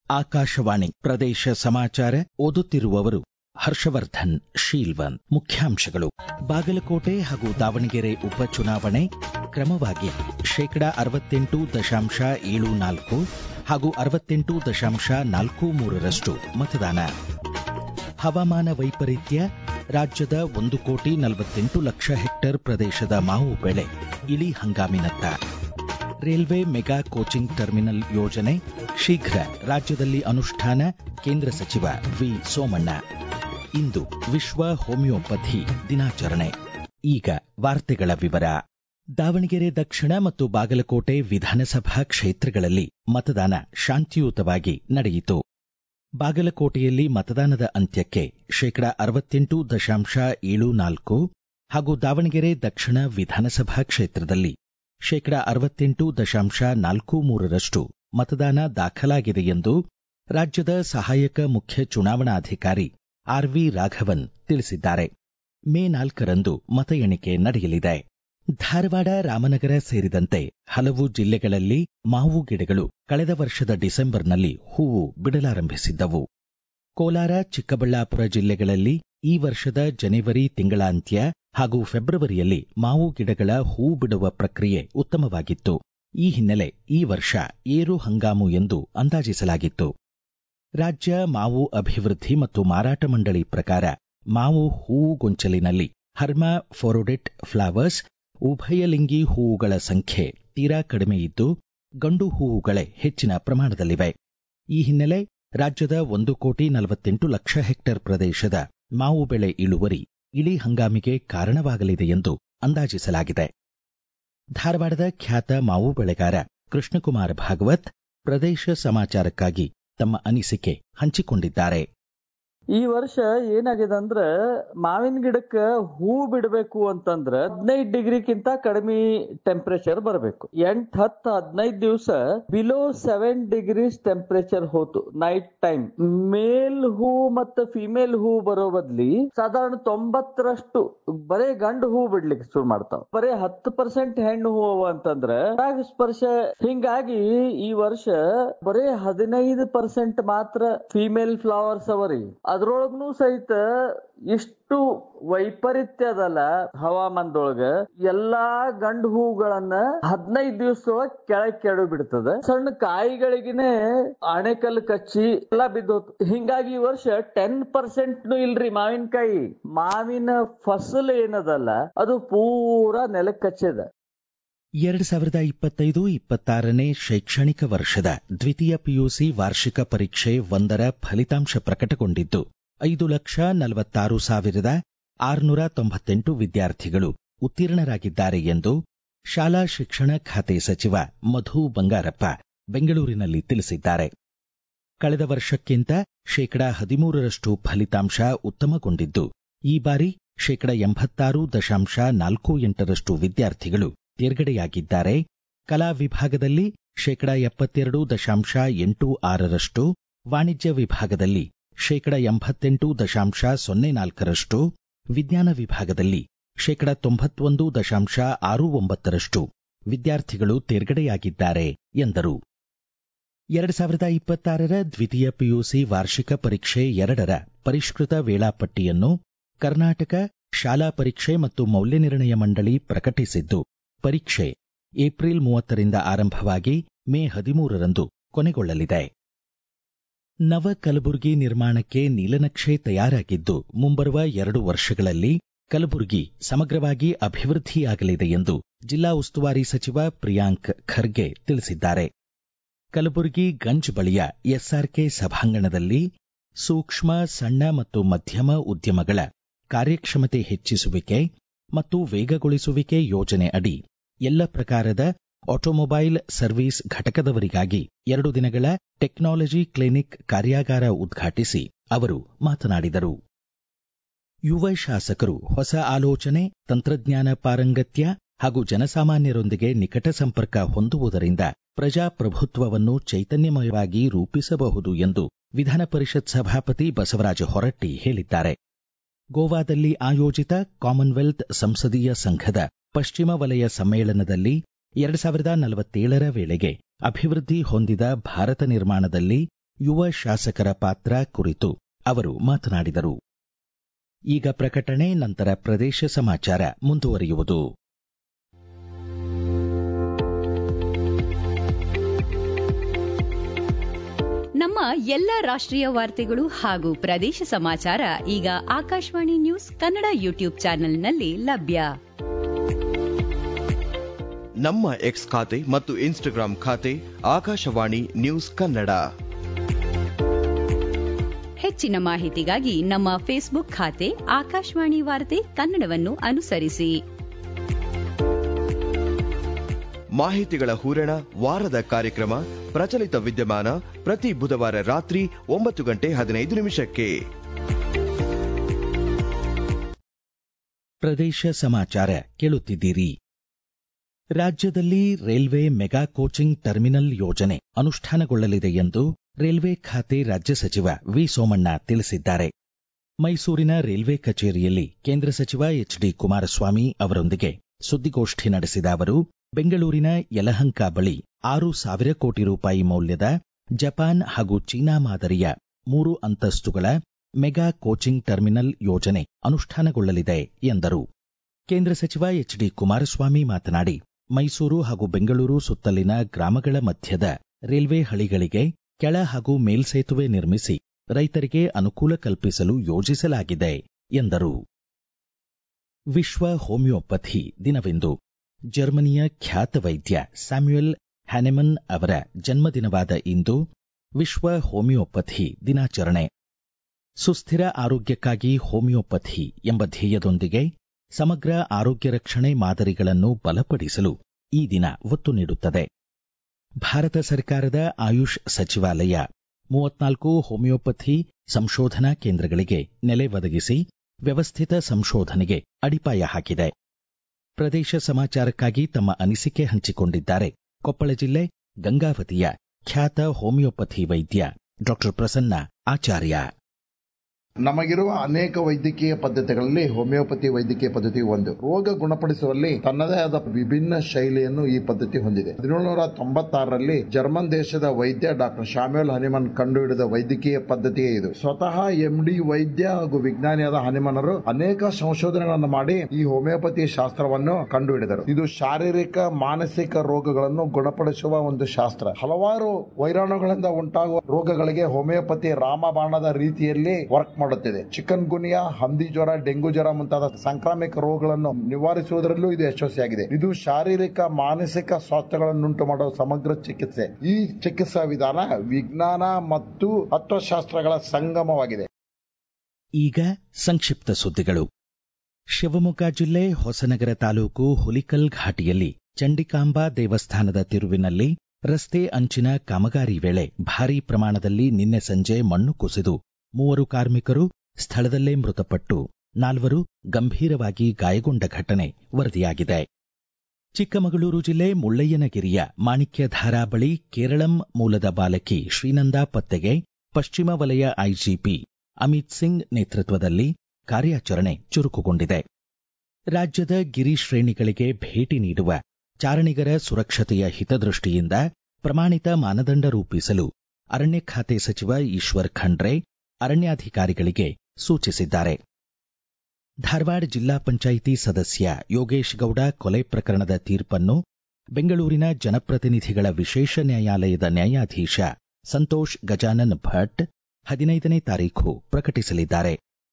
ಆಕಾಶವಾಣಿ ಪ್ರದೇಶ ಸಮಾಚಾರ ಓದುತ್ತಿರುವವರು ಹರ್ಷವರ್ಧನ್ ಶೀಲ್ವನ್ ಮುಖ್ಯಾಂಶಗಳು ಬಾಗಲಕೋಟೆ ಹಾಗೂ ದಾವಣಗೆರೆ ಉಪಚುನಾವಣೆ ಕ್ರಮವಾಗಿ ಶೇಕಡಾ ಅರವತ್ತೆಂಟು ದಶಾಂಶ ಏಳು ನಾಲ್ಕು ಹಾಗೂ ಅರವತ್ತೆಂಟು ದಶಾಂಶ ನಾಲ್ಕು ಮೂರರಷ್ಟು ಮತದಾನ ಹವಾಮಾನ ವೈಪರೀತ್ಯ ರಾಜ್ಯದ ಒಂದು ಕೋಟಿ ನಲವತ್ತೆಂಟು ಲಕ್ಷ ಹೆಕ್ಟೇರ್ ಪ್ರದೇಶದ ಮಾವು ಬೆಳೆ ಇಳಿ ಹಂಗಾಮಿನತ್ತ ರೈಲ್ವೆ ಮೆಗಾ ಕೋಚಿಂಗ್ ಟರ್ಮಿನಲ್ ಯೋಜನೆ ಶೀಘ್ರ ರಾಜ್ಯದಲ್ಲಿ ಅನುಷ್ಠಾನ ಕೇಂದ್ರ ಸಚಿವ ವಿ ಸೋಮಣ್ಣ ಇಂದು ವಿಶ್ವ ಹೋಮಿಯೋಪಥಿ ದಿನಾಚರಣೆ ಈಗ ವಾರ್ತೆಗಳ ವಿವರ ದಾವಣಗೆರೆ ದಕ್ಷಿಣ ಮತ್ತು ಬಾಗಲಕೋಟೆ ವಿಧಾನಸಭಾ ಕ್ಷೇತ್ರಗಳಲ್ಲಿ ಮತದಾನ ಶಾಂತಿಯುತವಾಗಿ ನಡೆಯಿತು ಬಾಗಲಕೋಟೆಯಲ್ಲಿ ಮತದಾನದ ಅಂತ್ಯಕ್ಕೆ ಶೇಕಡಾ ಅರವತ್ತೆಂಟು ದಶಾಂಶ ಏಳು ನಾಲ್ಕು ಹಾಗೂ ದಾವಣಗೆರೆ ದಕ್ಷಿಣ ವಿಧಾನಸಭಾ ಕ್ಷೇತ್ರದಲ್ಲಿ ಶೇಕಡಾ ಅರವತ್ತೆಂಟು ದಶಾಂಶ ನಾಲ್ಕು ಮೂರರಷ್ಟು ಮತದಾನ ದಾಖಲಾಗಿದೆ ಎಂದು ರಾಜ್ಯದ ಸಹಾಯಕ ಮುಖ್ಯ ಚುನಾವಣಾಧಿಕಾರಿ ಆರ್ವಿ ರಾಘವನ್ ತಿಳಿಸಿದ್ದಾರೆ ಮೇ ನಾಲ್ಕರಂದು ಮತ ಎಣಿಕೆ ನಡೆಯಲಿದೆ ಧಾರವಾಡ ರಾಮನಗರ ಸೇರಿದಂತೆ ಹಲವು ಜಿಲ್ಲೆಗಳಲ್ಲಿ ಮಾವು ಗಿಡಗಳು ಕಳೆದ ವರ್ಷದ ಡಿಸೆಂಬರ್ನಲ್ಲಿ ಹೂವು ಬಿಡಲಾರಂಭಿಸಿದ್ದವು ಕೋಲಾರ ಚಿಕ್ಕಬಳ್ಳಾಪುರ ಜಿಲ್ಲೆಗಳಲ್ಲಿ ಈ ವರ್ಷದ ಜನವರಿ ತಿಂಗಳಾಂತ್ಯ ಹಾಗೂ ಫೆಬ್ರವರಿಯಲ್ಲಿ ಮಾವು ಗಿಡಗಳ ಹೂ ಬಿಡುವ ಪ್ರಕ್ರಿಯೆ ಉತ್ತಮವಾಗಿತ್ತು ಈ ಹಿನ್ನೆಲೆ ಈ ವರ್ಷ ಏರು ಹಂಗಾಮು ಎಂದು ಅಂದಾಜಿಸಲಾಗಿತ್ತು ರಾಜ್ಯ ಮಾವು ಅಭಿವೃದ್ಧಿ ಮತ್ತು ಮಾರಾಟ ಮಂಡಳಿ ಪ್ರಕಾರ ಮಾವು ಹೂವು ಗೊಂಚಲಿನಲ್ಲಿ ಹರ್ಮಾ ಫೋರೋಡೆಟ್ ಫ್ಲವರ್ಸ್ ಉಭಯಲಿಂಗಿ ಹೂವುಗಳ ಸಂಖ್ಯೆ ತೀರಾ ಕಡಿಮೆ ಇದ್ದು ಗಂಡು ಹೂವುಗಳೇ ಹೆಚ್ಚಿನ ಪ್ರಮಾಣದಲ್ಲಿವೆ ಈ ಹಿನ್ನೆಲೆ ರಾಜ್ಯದ ಒಂದು ಕೋಟಿ ನಲವತ್ತೆಂಟು ಲಕ್ಷ ಹೆಕ್ಟೇರ್ ಪ್ರದೇಶದ ಮಾವು ಬೆಳೆ ಇಳುವರಿ ಇಳಿ ಹಂಗಾಮಿಗೆ ಕಾರಣವಾಗಲಿದೆ ಎಂದು ಅಂದಾಜಿಸಲಾಗಿದೆ ಧಾರವಾಡದ ಖ್ಯಾತ ಮಾವು ಬೆಳೆಗಾರ ಕೃಷ್ಣಕುಮಾರ್ ಭಾಗವತ್ ಪ್ರದೇಶ ಸಮಾಚಾರಕ್ಕಾಗಿ ತಮ್ಮ ಅನಿಸಿಕೆ ಹಂಚಿಕೊಂಡಿದ್ದಾರೆ ಈ ವರ್ಷ ಏನಾಗಿದೆ ಅಂದ್ರ ಮಾವಿನ ಗಿಡಕ್ಕ ಹೂ ಬಿಡಬೇಕು ಅಂತಂದ್ರ ಹದಿನೈದು ಡಿಗ್ರಿಕ್ಕಿಂತ ಕಡಿಮೆ ಟೆಂಪರೇಚರ್ ಬರಬೇಕು ಎಂಟ್ ಹತ್ತು ಹದಿನೈದು ದಿವಸ ಬಿಲೋ ಸೆವೆನ್ ಡಿಗ್ರೀಸ್ ಟೆಂಪರೇಚರ್ ಹೋತು ನೈಟ್ ಟೈಮ್ ಮೇಲ್ ಹೂ ಮತ್ತು ಫಿಮೇಲ್ ಹೂ ಬರೋ ಬದ್ಲಿ ಸಾಧಾರಣ ತೊಂಬತ್ತರಷ್ಟು ಬರೇ ಗಂಡು ಹೂ ಬಿಡ್ಲಿಕ್ಕೆ ಶುರು ಮಾಡ್ತಾವ ಬರೇ ಹತ್ತು ಪರ್ಸೆಂಟ್ ಹೆಣ್ಣು ಹೂ ಅವ ಅಂತಂದ್ರ ಸ್ಪರ್ಶ ಹಿಂಗಾಗಿ ಈ ವರ್ಷ ಬರೇ ಹದಿನೈದು ಪರ್ಸೆಂಟ್ ಮಾತ್ರ ಫಿಮೇಲ್ ಫ್ಲವರ್ಸ್ ಅವರಿ ಅದ್ರೊಳಗ್ನು ಸಹಿತ ಇಷ್ಟು ವೈಪರೀತ್ಯ ಅದಲ್ಲ ಹವಾಮಾನದೊಳಗ ಎಲ್ಲಾ ಗಂಡು ಹೂಗಳನ್ನ ಹದಿನೈದು ದಿವಸದೊಳಗ ಕೆಳಗ್ ಕೆಡು ಬಿಡ್ತದ ಸಣ್ಣ ಕಾಯಿಗಳಿಗೆನೆ ಅಣೆಕಲ್ಲು ಕಚ್ಚಿ ಎಲ್ಲಾ ಬಿದ್ದೋತು ಹಿಂಗಾಗಿ ಈ ವರ್ಷ ಟೆನ್ ಪರ್ಸೆಂಟ್ನು ಇಲ್ರಿ ಮಾವಿನಕಾಯಿ ಮಾವಿನ ಫಸಲ್ ಏನದಲ್ಲ ಅದು ಪೂರಾ ನೆಲಕ್ ಕಚ್ಚದ ಎರಡು ಸಾವಿರದ ಇಪ್ಪತ್ತೈದು ಇಪ್ಪತ್ತಾರನೇ ಶೈಕ್ಷಣಿಕ ವರ್ಷದ ದ್ವಿತೀಯ ಪಿಯುಸಿ ವಾರ್ಷಿಕ ಪರೀಕ್ಷೆ ಒಂದರ ಫಲಿತಾಂಶ ಪ್ರಕಟಗೊಂಡಿದ್ದು ಐದು ಲಕ್ಷ ನಲವತ್ತಾರು ಸಾವಿರದ ಆರುನೂರ ತೊಂಬತ್ತೆಂಟು ವಿದ್ಯಾರ್ಥಿಗಳು ಉತ್ತೀರ್ಣರಾಗಿದ್ದಾರೆ ಎಂದು ಶಾಲಾ ಶಿಕ್ಷಣ ಖಾತೆ ಸಚಿವ ಮಧು ಬಂಗಾರಪ್ಪ ಬೆಂಗಳೂರಿನಲ್ಲಿ ತಿಳಿಸಿದ್ದಾರೆ ಕಳೆದ ವರ್ಷಕ್ಕಿಂತ ಶೇಕಡಾ ಹದಿಮೂರರಷ್ಟು ಫಲಿತಾಂಶ ಉತ್ತಮಗೊಂಡಿದ್ದು ಈ ಬಾರಿ ಶೇಕಡ ಎಂಬತ್ತಾರು ದಶಾಂಶ ನಾಲ್ಕು ಎಂಟರಷ್ಟು ವಿದ್ಯಾರ್ಥಿಗಳು ತೇರ್ಗಡೆಯಾಗಿದ್ದಾರೆ ಕಲಾ ವಿಭಾಗದಲ್ಲಿ ಶೇಕಡ ಎಪ್ಪತ್ತೆರಡು ದಶಾಂಶ ಎಂಟು ಆರರಷ್ಟು ವಾಣಿಜ್ಯ ವಿಭಾಗದಲ್ಲಿ ಶೇಕಡ ಎಂಬತ್ತೆಂಟು ದಶಾಂಶ ಸೊನ್ನೆ ನಾಲ್ಕರಷ್ಟು ವಿಜ್ಞಾನ ವಿಭಾಗದಲ್ಲಿ ಶೇಕಡ ತೊಂಬತ್ತೊಂದು ದಶಾಂಶ ಆರು ಒಂಬತ್ತರಷ್ಟು ವಿದ್ಯಾರ್ಥಿಗಳು ತೇರ್ಗಡೆಯಾಗಿದ್ದಾರೆ ಎಂದರು ಎರಡು ಸಾವಿರದ ಇಪ್ಪತ್ತಾರರ ದ್ವಿತೀಯ ಪಿಯುಸಿ ವಾರ್ಷಿಕ ಪರೀಕ್ಷೆ ಎರಡರ ಪರಿಷ್ಕೃತ ವೇಳಾಪಟ್ಟಿಯನ್ನು ಕರ್ನಾಟಕ ಶಾಲಾ ಪರೀಕ್ಷೆ ಮತ್ತು ಮೌಲ್ಯನಿರ್ಣಯ ಮಂಡಳಿ ಪ್ರಕಟಿಸಿದ್ದು ಪರೀಕ್ಷೆ ಏಪ್ರಿಲ್ ಮೂವತ್ತರಿಂದ ಆರಂಭವಾಗಿ ಮೇ ಹದಿಮೂರರಂದು ಕೊನೆಗೊಳ್ಳಲಿದೆ ನವ ಕಲಬುರಗಿ ನಿರ್ಮಾಣಕ್ಕೆ ನೀಲನಕ್ಷೆ ತಯಾರಾಗಿದ್ದು ಮುಂಬರುವ ಎರಡು ವರ್ಷಗಳಲ್ಲಿ ಕಲಬುರಗಿ ಸಮಗ್ರವಾಗಿ ಅಭಿವೃದ್ಧಿಯಾಗಲಿದೆ ಎಂದು ಜಿಲ್ಲಾ ಉಸ್ತುವಾರಿ ಸಚಿವ ಪ್ರಿಯಾಂಕ್ ಖರ್ಗೆ ತಿಳಿಸಿದ್ದಾರೆ ಕಲಬುರಗಿ ಗಂಜ್ ಬಳಿಯ ಎಸ್ಆರ್ಕೆ ಸಭಾಂಗಣದಲ್ಲಿ ಸೂಕ್ಷ್ಮ ಸಣ್ಣ ಮತ್ತು ಮಧ್ಯಮ ಉದ್ಯಮಗಳ ಕಾರ್ಯಕ್ಷಮತೆ ಹೆಚ್ಚಿಸುವಿಕೆ ಮತ್ತು ವೇಗಗೊಳಿಸುವಿಕೆ ಯೋಜನೆ ಅಡಿ ಎಲ್ಲ ಪ್ರಕಾರದ ಆಟೋಮೊಬೈಲ್ ಸರ್ವಿಸ್ ಘಟಕದವರಿಗಾಗಿ ಎರಡು ದಿನಗಳ ಟೆಕ್ನಾಲಜಿ ಕ್ಲಿನಿಕ್ ಕಾರ್ಯಾಗಾರ ಉದ್ಘಾಟಿಸಿ ಅವರು ಮಾತನಾಡಿದರು ಯುವ ಶಾಸಕರು ಹೊಸ ಆಲೋಚನೆ ತಂತ್ರಜ್ಞಾನ ಪಾರಂಗತ್ಯ ಹಾಗೂ ಜನಸಾಮಾನ್ಯರೊಂದಿಗೆ ನಿಕಟ ಸಂಪರ್ಕ ಹೊಂದುವುದರಿಂದ ಪ್ರಜಾಪ್ರಭುತ್ವವನ್ನು ಚೈತನ್ಯಮಯವಾಗಿ ರೂಪಿಸಬಹುದು ಎಂದು ವಿಧಾನ ಪರಿಷತ್ ಸಭಾಪತಿ ಬಸವರಾಜ ಹೊರಟ್ಟಿ ಹೇಳಿದ್ದಾರೆ ಗೋವಾದಲ್ಲಿ ಆಯೋಜಿತ ಕಾಮನ್ವೆಲ್ತ್ ಸಂಸದೀಯ ಸಂಘದ ಪಶ್ಚಿಮ ವಲಯ ಸಮ್ಮೇಳನದಲ್ಲಿ ಎರಡು ಸಾವಿರದ ನಲವತ್ತೇಳರ ವೇಳೆಗೆ ಅಭಿವೃದ್ಧಿ ಹೊಂದಿದ ಭಾರತ ನಿರ್ಮಾಣದಲ್ಲಿ ಯುವ ಶಾಸಕರ ಪಾತ್ರ ಕುರಿತು ಅವರು ಮಾತನಾಡಿದರು ಈಗ ಪ್ರಕಟಣೆ ನಂತರ ಪ್ರದೇಶ ಸಮಾಚಾರ ಮುಂದುವರಿಯುವುದು ನಮ್ಮ ಎಲ್ಲ ರಾಷ್ಟ್ರೀಯ ವಾರ್ತೆಗಳು ಹಾಗೂ ಪ್ರದೇಶ ಸಮಾಚಾರ ಈಗ ಆಕಾಶವಾಣಿ ನ್ಯೂಸ್ ಕನ್ನಡ ಯೂಟ್ಯೂಬ್ ಚಾನೆಲ್ನಲ್ಲಿ ಲಭ್ಯ ನಮ್ಮ ಎಕ್ಸ್ ಖಾತೆ ಮತ್ತು ಇನ್ಸ್ಟಾಗ್ರಾಂ ಖಾತೆ ಆಕಾಶವಾಣಿ ನ್ಯೂಸ್ ಕನ್ನಡ ಹೆಚ್ಚಿನ ಮಾಹಿತಿಗಾಗಿ ನಮ್ಮ ಫೇಸ್ಬುಕ್ ಖಾತೆ ಆಕಾಶವಾಣಿ ವಾರ್ತೆ ಕನ್ನಡವನ್ನು ಅನುಸರಿಸಿ ಮಾಹಿತಿಗಳ ಹೂರಣ ವಾರದ ಕಾರ್ಯಕ್ರಮ ಪ್ರಚಲಿತ ವಿದ್ಯಮಾನ ಪ್ರತಿ ಬುಧವಾರ ರಾತ್ರಿ ಒಂಬತ್ತು ಗಂಟೆ ಹದಿನೈದು ನಿಮಿಷಕ್ಕೆ ಪ್ರದೇಶ ಸಮಾಚಾರ ಕೇಳುತ್ತಿದ್ದೀರಿ ರಾಜ್ಯದಲ್ಲಿ ರೈಲ್ವೆ ಮೆಗಾ ಕೋಚಿಂಗ್ ಟರ್ಮಿನಲ್ ಯೋಜನೆ ಅನುಷ್ಠಾನಗೊಳ್ಳಲಿದೆ ಎಂದು ರೈಲ್ವೆ ಖಾತೆ ರಾಜ್ಯ ಸಚಿವ ವಿ ಸೋಮಣ್ಣ ತಿಳಿಸಿದ್ದಾರೆ ಮೈಸೂರಿನ ರೈಲ್ವೆ ಕಚೇರಿಯಲ್ಲಿ ಕೇಂದ್ರ ಸಚಿವ ಎಚ್ ಡಿ ಕುಮಾರಸ್ವಾಮಿ ಅವರೊಂದಿಗೆ ಸುದ್ದಿಗೋಷ್ಠಿ ನಡೆಸಿದ ಅವರು ಬೆಂಗಳೂರಿನ ಯಲಹಂಕ ಬಳಿ ಆರು ಸಾವಿರ ಕೋಟಿ ರೂಪಾಯಿ ಮೌಲ್ಯದ ಜಪಾನ್ ಹಾಗೂ ಚೀನಾ ಮಾದರಿಯ ಮೂರು ಅಂತಸ್ತುಗಳ ಮೆಗಾ ಕೋಚಿಂಗ್ ಟರ್ಮಿನಲ್ ಯೋಜನೆ ಅನುಷ್ಠಾನಗೊಳ್ಳಲಿದೆ ಎಂದರು ಕೇಂದ್ರ ಸಚಿವ ಎಚ್ ಡಿ ಕುಮಾರಸ್ವಾಮಿ ಮಾತನಾಡಿ ಮೈಸೂರು ಹಾಗೂ ಬೆಂಗಳೂರು ಸುತ್ತಲಿನ ಗ್ರಾಮಗಳ ಮಧ್ಯದ ರೈಲ್ವೆ ಹಳಿಗಳಿಗೆ ಕೆಳ ಹಾಗೂ ಮೇಲ್ಸೇತುವೆ ನಿರ್ಮಿಸಿ ರೈತರಿಗೆ ಅನುಕೂಲ ಕಲ್ಪಿಸಲು ಯೋಜಿಸಲಾಗಿದೆ ಎಂದರು ವಿಶ್ವ ಹೋಮಿಯೋಪಥಿ ದಿನವೆಂದು ಜರ್ಮನಿಯ ಖ್ಯಾತ ವೈದ್ಯ ಸ್ಯಾಮ್ಯುಯಲ್ ಹ್ಯಾನೆಮನ್ ಅವರ ಜನ್ಮದಿನವಾದ ಇಂದು ವಿಶ್ವ ಹೋಮಿಯೋಪಥಿ ದಿನಾಚರಣೆ ಸುಸ್ಥಿರ ಆರೋಗ್ಯಕ್ಕಾಗಿ ಹೋಮಿಯೋಪಥಿ ಎಂಬ ಧ್ಯೇಯದೊಂದಿಗೆ ಸಮಗ್ರ ಆರೋಗ್ಯ ರಕ್ಷಣೆ ಮಾದರಿಗಳನ್ನು ಬಲಪಡಿಸಲು ಈ ದಿನ ಒತ್ತು ನೀಡುತ್ತದೆ ಭಾರತ ಸರ್ಕಾರದ ಆಯುಷ್ ಸಚಿವಾಲಯ ಮೂವತ್ನಾಲ್ಕು ಹೋಮಿಯೋಪಥಿ ಸಂಶೋಧನಾ ಕೇಂದ್ರಗಳಿಗೆ ನೆಲೆ ಒದಗಿಸಿ ವ್ಯವಸ್ಥಿತ ಸಂಶೋಧನೆಗೆ ಅಡಿಪಾಯ ಹಾಕಿದೆ ಪ್ರದೇಶ ಸಮಾಚಾರಕ್ಕಾಗಿ ತಮ್ಮ ಅನಿಸಿಕೆ ಹಂಚಿಕೊಂಡಿದ್ದಾರೆ ಕೊಪ್ಪಳ ಜಿಲ್ಲೆ ಗಂಗಾವತಿಯ ಖ್ಯಾತ ಹೋಮಿಯೋಪಥಿ ವೈದ್ಯ ಡಾಕ್ಟರ್ ಪ್ರಸನ್ನ ಆಚಾರ್ಯ ನಮಗಿರುವ ಅನೇಕ ವೈದ್ಯಕೀಯ ಪದ್ಧತಿಗಳಲ್ಲಿ ಹೋಮಿಯೋಪತಿ ವೈದ್ಯಕೀಯ ಪದ್ಧತಿ ಒಂದು ರೋಗ ಗುಣಪಡಿಸುವಲ್ಲಿ ತನ್ನದೇ ಆದ ವಿಭಿನ್ನ ಶೈಲಿಯನ್ನು ಈ ಪದ್ಧತಿ ಹೊಂದಿದೆ ಹದಿನೇಳುನೂರ ತೊಂಬತ್ತಾರರಲ್ಲಿ ಜರ್ಮನ್ ದೇಶದ ವೈದ್ಯ ಡಾಕ್ಟರ್ ಶಾಮ್ಯುಲ್ ಹನಿಮನ್ ಕಂಡುಹಿಡಿದ ವೈದ್ಯಕೀಯ ಪದ್ಧತಿಯೇ ಇದು ಸ್ವತಃ ಎಂಡಿ ವೈದ್ಯ ಹಾಗೂ ವಿಜ್ಞಾನಿಯಾದ ಹನಿಮನರು ಅನೇಕ ಸಂಶೋಧನೆಗಳನ್ನು ಮಾಡಿ ಈ ಹೋಮಿಯೋಪತಿ ಶಾಸ್ತ್ರವನ್ನು ಕಂಡುಹಿಡಿದರು ಇದು ಶಾರೀರಿಕ ಮಾನಸಿಕ ರೋಗಗಳನ್ನು ಗುಣಪಡಿಸುವ ಒಂದು ಶಾಸ್ತ್ರ ಹಲವಾರು ವೈರಾಣುಗಳಿಂದ ಉಂಟಾಗುವ ರೋಗಗಳಿಗೆ ಹೋಮಿಯೋಪತಿ ರಾಮಬಾಣದ ರೀತಿಯಲ್ಲಿ ವರ್ಕ್ ಮಾಡುತ್ತಿದೆ ಚಿಕನ್ ಗುನಿಯಾ ಹಂದಿ ಜ್ವರ ಡೆಂಗು ಜ್ವರ ಮುಂತಾದ ಸಾಂಕ್ರಾಮಿಕ ರೋಗಗಳನ್ನು ನಿವಾರಿಸುವುದರಲ್ಲೂ ಇದು ಯಶಸ್ವಿಯಾಗಿದೆ ಇದು ಶಾರೀರಿಕ ಮಾನಸಿಕ ಸ್ವಾಸ್ಥ್ಯಗಳನ್ನುಂಟು ಮಾಡುವ ಸಮಗ್ರ ಚಿಕಿತ್ಸೆ ಈ ಚಿಕಿತ್ಸಾ ವಿಧಾನ ವಿಜ್ಞಾನ ಮತ್ತು ತತ್ವಶಾಸ್ತ್ರಗಳ ಸಂಗಮವಾಗಿದೆ ಈಗ ಸಂಕ್ಷಿಪ್ತ ಸುದ್ದಿಗಳು ಶಿವಮೊಗ್ಗ ಜಿಲ್ಲೆ ಹೊಸನಗರ ತಾಲೂಕು ಹುಲಿಕಲ್ ಘಾಟಿಯಲ್ಲಿ ಚಂಡಿಕಾಂಬಾ ದೇವಸ್ಥಾನದ ತಿರುವಿನಲ್ಲಿ ರಸ್ತೆ ಅಂಚಿನ ಕಾಮಗಾರಿ ವೇಳೆ ಭಾರೀ ಪ್ರಮಾಣದಲ್ಲಿ ನಿನ್ನೆ ಸಂಜೆ ಮಣ್ಣು ಕುಸಿದು ಮೂವರು ಕಾರ್ಮಿಕರು ಸ್ಥಳದಲ್ಲೇ ಮೃತಪಟ್ಟು ನಾಲ್ವರು ಗಂಭೀರವಾಗಿ ಗಾಯಗೊಂಡ ಘಟನೆ ವರದಿಯಾಗಿದೆ ಚಿಕ್ಕಮಗಳೂರು ಜಿಲ್ಲೆ ಮುಳ್ಳಯ್ಯನಗಿರಿಯ ಮಾಣಿಕ್ಯಧಾರಾ ಬಳಿ ಕೇರಳಂ ಮೂಲದ ಬಾಲಕಿ ಶ್ರೀನಂದಾ ಪತ್ತೆಗೆ ಪಶ್ಚಿಮ ವಲಯ ಐಜಿಪಿ ಅಮಿತ್ ಸಿಂಗ್ ನೇತೃತ್ವದಲ್ಲಿ ಕಾರ್ಯಾಚರಣೆ ಚುರುಕುಗೊಂಡಿದೆ ರಾಜ್ಯದ ಗಿರಿ ಶ್ರೇಣಿಗಳಿಗೆ ಭೇಟಿ ನೀಡುವ ಚಾರಣಿಗರ ಸುರಕ್ಷತೆಯ ಹಿತದೃಷ್ಟಿಯಿಂದ ಪ್ರಮಾಣಿತ ಮಾನದಂಡ ರೂಪಿಸಲು ಅರಣ್ಯ ಖಾತೆ ಸಚಿವ ಈಶ್ವರ್ ಖಂಡ್ರೆ ಅರಣ್ಯಾಧಿಕಾರಿಗಳಿಗೆ ಸೂಚಿಸಿದ್ದಾರೆ ಧಾರವಾಡ ಜಿಲ್ಲಾ ಪಂಚಾಯಿತಿ ಸದಸ್ಯ ಯೋಗೇಶ್ ಗೌಡ ಕೊಲೆ ಪ್ರಕರಣದ ತೀರ್ಪನ್ನು ಬೆಂಗಳೂರಿನ ಜನಪ್ರತಿನಿಧಿಗಳ ವಿಶೇಷ ನ್ಯಾಯಾಲಯದ ನ್ಯಾಯಾಧೀಶ ಸಂತೋಷ್ ಗಜಾನನ್ ಭಟ್ ಹದಿನೈದನೇ ತಾರೀಖು ಪ್ರಕಟಿಸಲಿದ್ದಾರೆ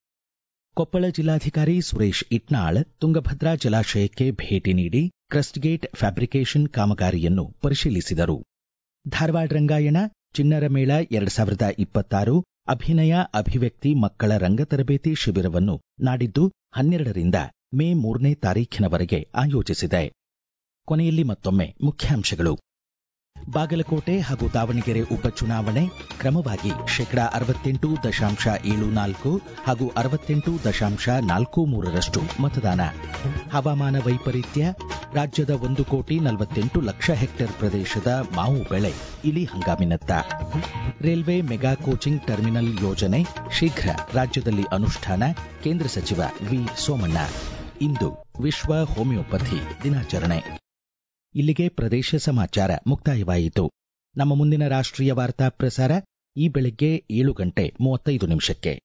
ಕೊಪ್ಪಳ ಜಿಲ್ಲಾಧಿಕಾರಿ ಸುರೇಶ್ ಇಟ್ನಾಳ್ ತುಂಗಭದ್ರಾ ಜಲಾಶಯಕ್ಕೆ ಭೇಟಿ ನೀಡಿ ಕ್ರಸ್ಟ್ಗೇಟ್ ಫ್ಯಾಬ್ರಿಕೇಷನ್ ಕಾಮಗಾರಿಯನ್ನು ಪರಿಶೀಲಿಸಿದರು ಧಾರವಾಡ ರಂಗಾಯಣ ಚಿಣ್ಣರ ಮೇಳ ಎರಡ್ ಸಾವಿರದ ಇಪ್ಪತ್ತಾರು ಅಭಿನಯ ಅಭಿವ್ಯಕ್ತಿ ಮಕ್ಕಳ ರಂಗ ತರಬೇತಿ ಶಿಬಿರವನ್ನು ನಾಡಿದ್ದು ಹನ್ನೆರಡರಿಂದ ಮೇ ಮೂರನೇ ತಾರೀಖಿನವರೆಗೆ ಆಯೋಜಿಸಿದೆ ಕೊನೆಯಲ್ಲಿ ಮತ್ತೊಮ್ಮೆ ಮುಖ್ಯಾಂಶಗಳು ಬಾಗಲಕೋಟೆ ಹಾಗೂ ದಾವಣಗೆರೆ ಉಪಚುನಾವಣೆ ಕ್ರಮವಾಗಿ ಶೇಕಡಾ ಅರವತ್ತೆಂಟು ದಶಾಂಶ ಏಳು ನಾಲ್ಕು ಹಾಗೂ ಅರವತ್ತೆಂಟು ದಶಾಂಶ ನಾಲ್ಕು ಮೂರರಷ್ಟು ಮತದಾನ ಹವಾಮಾನ ವೈಪರೀತ್ಯ ರಾಜ್ಯದ ಒಂದು ಕೋಟಿ ನಲವತ್ತೆಂಟು ಲಕ್ಷ ಹೆಕ್ಟೇರ್ ಪ್ರದೇಶದ ಮಾವು ಬೆಳೆ ಇಲಿ ಹಂಗಾಮಿನತ್ತ ರೈಲ್ವೆ ಮೆಗಾ ಕೋಚಿಂಗ್ ಟರ್ಮಿನಲ್ ಯೋಜನೆ ಶೀಘ್ರ ರಾಜ್ಯದಲ್ಲಿ ಅನುಷ್ಠಾನ ಕೇಂದ್ರ ಸಚಿವ ವಿ ಸೋಮಣ್ಣ ಇಂದು ವಿಶ್ವ ಹೋಮಿಯೋಪಥಿ ದಿನಾಚರಣೆ ಇಲ್ಲಿಗೆ ಪ್ರದೇಶ ಸಮಾಚಾರ ಮುಕ್ತಾಯವಾಯಿತು ನಮ್ಮ ಮುಂದಿನ ರಾಷ್ಟ್ರೀಯ ವಾರ್ತಾ ಪ್ರಸಾರ ಈ ಬೆಳಗ್ಗೆ ಏಳು ಗಂಟೆ ಮೂವತ್ತೈದು ನಿಮಿಷಕ್ಕೆ